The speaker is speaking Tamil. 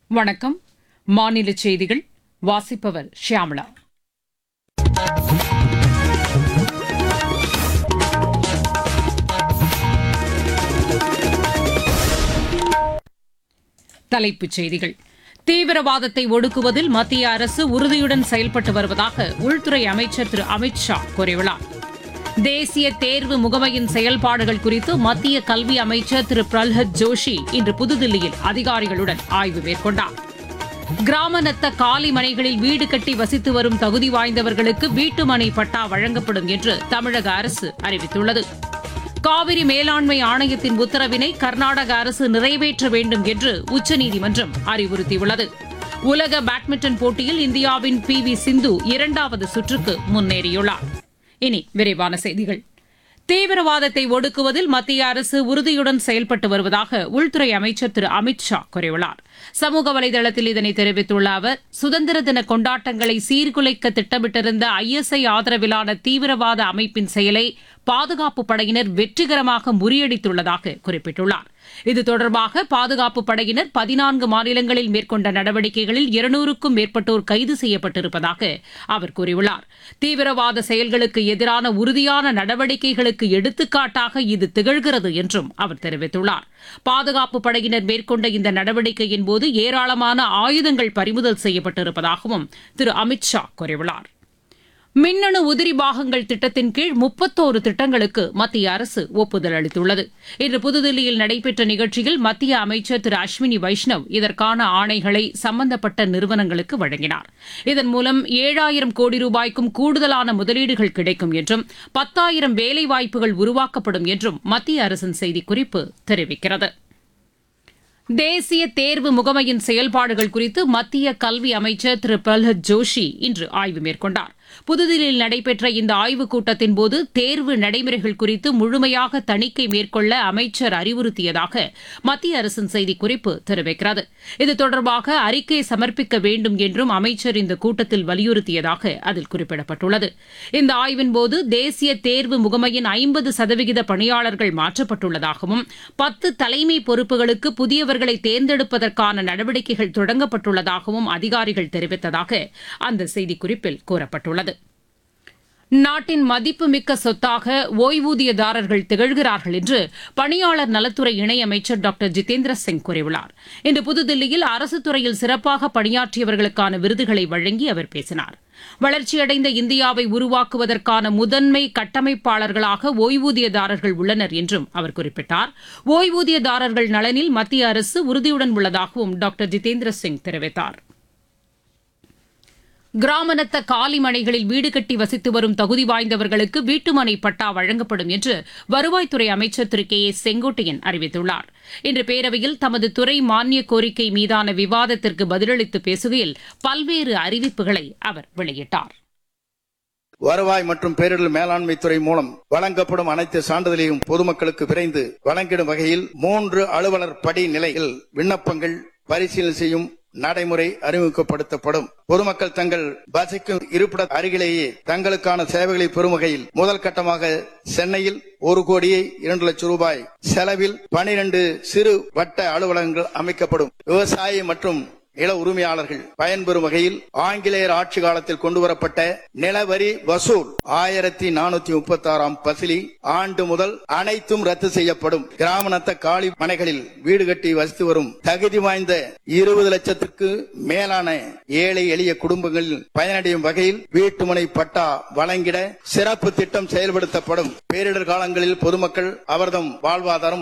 வணக்கம் மாநில செய்திகள் வாசிப்பவர் ஷியாமளா தலைப்புச் செய்திகள் தீவிரவாதத்தை ஒடுக்குவதில் மத்திய அரசு உறுதியுடன் செயல்பட்டு வருவதாக உள்துறை அமைச்சர் திரு அமித் ஷா கூறியுள்ளார் தேசிய தேர்வு முகமையின் செயல்பாடுகள் குறித்து மத்திய கல்வி அமைச்சர் திரு பிரல்ஹத் ஜோஷி இன்று புதுதில்லியில் அதிகாரிகளுடன் ஆய்வு மேற்கொண்டார் கிராம நத்த காலி மனைகளில் வீடு கட்டி வசித்து வரும் தகுதி வாய்ந்தவர்களுக்கு வீட்டுமனை பட்டா வழங்கப்படும் என்று தமிழக அரசு அறிவித்துள்ளது காவிரி மேலாண்மை ஆணையத்தின் உத்தரவினை கர்நாடக அரசு நிறைவேற்ற வேண்டும் என்று உச்சநீதிமன்றம் அறிவுறுத்தியுள்ளது உலக பேட்மிண்டன் போட்டியில் இந்தியாவின் பி வி சிந்து இரண்டாவது சுற்றுக்கு முன்னேறியுள்ளார் இனி விரைவான செய்திகள் தீவிரவாதத்தை ஒடுக்குவதில் மத்திய அரசு உறுதியுடன் செயல்பட்டு வருவதாக உள்துறை அமைச்சர் திரு அமித் ஷா கூறியுள்ளார் சமூக வலைதளத்தில் இதனை தெரிவித்துள்ள அவர் சுதந்திர தின கொண்டாட்டங்களை சீர்குலைக்க திட்டமிட்டிருந்த ஐஎஸ்ஐ ஆதரவிலான தீவிரவாத அமைப்பின் செயலை பாதுகாப்பு படையினர் வெற்றிகரமாக முறியடித்துள்ளதாக குறிப்பிட்டுள்ளார் இது தொடர்பாக பாதுகாப்பு படையினர் பதினான்கு மாநிலங்களில் மேற்கொண்ட நடவடிக்கைகளில் இருநூறுக்கும் மேற்பட்டோர் கைது செய்யப்பட்டிருப்பதாக அவர் கூறியுள்ளார் தீவிரவாத செயல்களுக்கு எதிரான உறுதியான நடவடிக்கைகளுக்கு எடுத்துக்காட்டாக இது திகழ்கிறது என்றும் அவர் தெரிவித்துள்ளார் பாதுகாப்பு படையினர் மேற்கொண்ட இந்த நடவடிக்கையின் போது ஏராளமான ஆயுதங்கள் பறிமுதல் செய்யப்பட்டிருப்பதாகவும் திரு அமித் ஷா கூறியுள்ளார் மின்னணு உதிரி பாகங்கள் திட்டத்தின் கீழ் முப்பத்தோரு திட்டங்களுக்கு மத்திய அரசு ஒப்புதல் அளித்துள்ளது இன்று புதுதில்லியில் நடைபெற்ற நிகழ்ச்சியில் மத்திய அமைச்சர் திரு அஸ்வினி வைஷ்ணவ் இதற்கான ஆணைகளை சம்பந்தப்பட்ட நிறுவனங்களுக்கு வழங்கினார் இதன் மூலம் ஏழாயிரம் கோடி ரூபாய்க்கும் கூடுதலான முதலீடுகள் கிடைக்கும் என்றும் பத்தாயிரம் வேலைவாய்ப்புகள் உருவாக்கப்படும் என்றும் மத்திய அரசின் செய்திக்குறிப்பு தெரிவிக்கிறது தேசிய தேர்வு முகமையின் செயல்பாடுகள் குறித்து மத்திய கல்வி அமைச்சர் திரு பிரல்ஹத் ஜோஷி இன்று ஆய்வு மேற்கொண்டார் புதுதில்லியில் நடைபெற்ற இந்த ஆய்வுக் கூட்டத்தின் போது தேர்வு நடைமுறைகள் குறித்து முழுமையாக தணிக்கை மேற்கொள்ள அமைச்சர் அறிவுறுத்தியதாக மத்திய அரசின் செய்திக்குறிப்பு தெரிவிக்கிறது இது தொடர்பாக அறிக்கை சமர்ப்பிக்க வேண்டும் என்றும் அமைச்சர் இந்த கூட்டத்தில் வலியுறுத்தியதாக அதில் குறிப்பிடப்பட்டுள்ளது இந்த ஆய்வின்போது தேசிய தேர்வு முகமையின் ஐம்பது சதவிகித பணியாளர்கள் மாற்றப்பட்டுள்ளதாகவும் பத்து தலைமை பொறுப்புகளுக்கு புதியவர்களை தேர்ந்தெடுப்பதற்கான நடவடிக்கைகள் தொடங்கப்பட்டுள்ளதாகவும் அதிகாரிகள் தெரிவித்ததாக அந்த செய்திக்குறிப்பில் கூறப்பட்டுள்ளது நாட்டின் மதிப்புமிக்க சொத்தாக ஓய்வூதியதாரர்கள் திகழ்கிறார்கள் என்று பணியாளர் நலத்துறை இணையமைச்சர் டாக்டர் ஜிதேந்திர சிங் கூறியுள்ளார் இன்று புதுதில்லியில் அரசு துறையில் சிறப்பாக பணியாற்றியவர்களுக்கான விருதுகளை வழங்கி அவர் பேசினார் வளர்ச்சியடைந்த இந்தியாவை உருவாக்குவதற்கான முதன்மை கட்டமைப்பாளர்களாக ஓய்வூதியதாரர்கள் உள்ளனர் என்றும் அவர் குறிப்பிட்டார் ஓய்வூதியதாரர்கள் நலனில் மத்திய அரசு உறுதியுடன் உள்ளதாகவும் டாக்டர் ஜிதேந்திர சிங் தெரிவித்தார் கிராமநத்த காலி மனைகளில் வீடு கட்டி வசித்து வரும் தகுதி வாய்ந்தவர்களுக்கு வீட்டுமனை பட்டா வழங்கப்படும் என்று வருவாய்த்துறை அமைச்சர் திரு கே ஏ செங்கோட்டையன் அறிவித்துள்ளார் இன்று பேரவையில் தமது துறை மானிய கோரிக்கை மீதான விவாதத்திற்கு பதிலளித்து பேசுகையில் பல்வேறு அறிவிப்புகளை அவர் வெளியிட்டார் வருவாய் மற்றும் பேரிடர் மேலாண்மை துறை மூலம் வழங்கப்படும் அனைத்து சான்றிதழையும் பொதுமக்களுக்கு விரைந்து வழங்கிடும் வகையில் மூன்று அலுவலர் படி நிலையில் விண்ணப்பங்கள் பரிசீலனை செய்யும் நடைமுறை அறிமுகப்படுத்தப்படும் பொதுமக்கள் தங்கள் வசிக்கும் இருப்பிட அருகிலேயே தங்களுக்கான சேவைகளை பெறும் வகையில் முதல் கட்டமாக சென்னையில் ஒரு கோடியே இரண்டு லட்சம் ரூபாய் செலவில் பனிரெண்டு சிறு வட்ட அலுவலகங்கள் அமைக்கப்படும் விவசாய மற்றும் நில உரிமையாளர்கள் பயன்பெறும் வகையில் ஆங்கிலேயர் ஆட்சி காலத்தில் கொண்டுவரப்பட்ட நிலவரி வசூல் ஆயிரத்தி நானூத்தி முப்பத்தி ஆறாம் பசிலி ஆண்டு முதல் அனைத்தும் ரத்து செய்யப்படும் கிராம நத்த காலி மனைகளில் வீடு கட்டி வசித்து வரும் தகுதி வாய்ந்த இருபது லட்சத்துக்கு மேலான ஏழை எளிய குடும்பங்களில் பயனடையும் வகையில் வீட்டுமனை பட்டா வழங்கிட சிறப்பு திட்டம் செயல்படுத்தப்படும் பேரிடர் காலங்களில் பொதுமக்கள் அவர்தம் வாழ்வாதாரம்